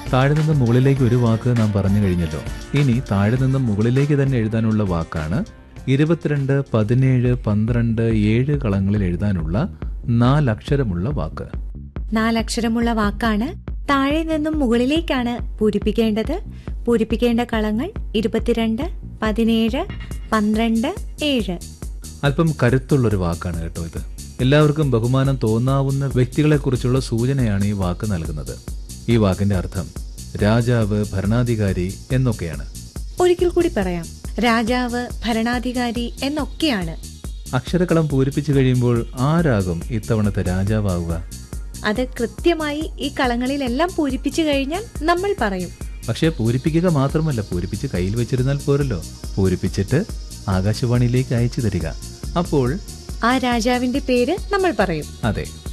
താഴെ നിന്നും മുകളിലേക്ക് ഒരു വാക്ക് നാം പറഞ്ഞു കഴിഞ്ഞല്ലോ ഇനി താഴെ നിന്നും മുകളിലേക്ക് തന്നെ എഴുതാനുള്ള വാക്കാണ് ഇരുപത്തിരണ്ട് പതിനേഴ് പന്ത്രണ്ട് ഏഴ് കളങ്ങളിൽ എഴുതാനുള്ള നാലക്ഷരമുള്ള വാക്ക് നാലക്ഷരമുള്ള വാക്കാണ് താഴെ നിന്നും മുകളിലേക്കാണ് പൂരിപ്പിക്കേണ്ടത് പൂരിപ്പിക്കേണ്ട കളങ്ങൾ ഇരുപത്തിരണ്ട് പതിനേഴ് പന്ത്രണ്ട് ഏഴ് അല്പം കരുത്തുള്ളൊരു വാക്കാണ് കേട്ടോ ഇത് എല്ലാവർക്കും ബഹുമാനം തോന്നാവുന്ന വ്യക്തികളെക്കുറിച്ചുള്ള സൂചനയാണ് ഈ വാക്ക് നൽകുന്നത് ഈ വാക്കിന്റെ അർത്ഥം രാജാവ് ഭരണാധികാരി എന്നൊക്കെയാണ് ഒരിക്കൽ കൂടി പറയാം രാജാവ് ഭരണാധികാരി എന്നൊക്കെയാണ് അക്ഷരക്കളം പൂരിപ്പിച്ചു കഴിയുമ്പോൾ ആരാകും ഇത്തവണത്തെ രാജാവാവുക അത് കൃത്യമായി ഈ കളങ്ങളിലെല്ലാം പൂരിപ്പിച്ചു കഴിഞ്ഞാൽ നമ്മൾ പറയും പക്ഷേ പൂരിപ്പിക്കുക മാത്രമല്ല പൂരിപ്പിച്ച് കയ്യിൽ വെച്ചിരുന്നാൽ പോരല്ലോ പൂരിപ്പിച്ചിട്ട് ആകാശവാണിയിലേക്ക് അയച്ചു തരിക അപ്പോൾ ആ രാജാവിന്റെ പേര് നമ്മൾ പറയും അതെ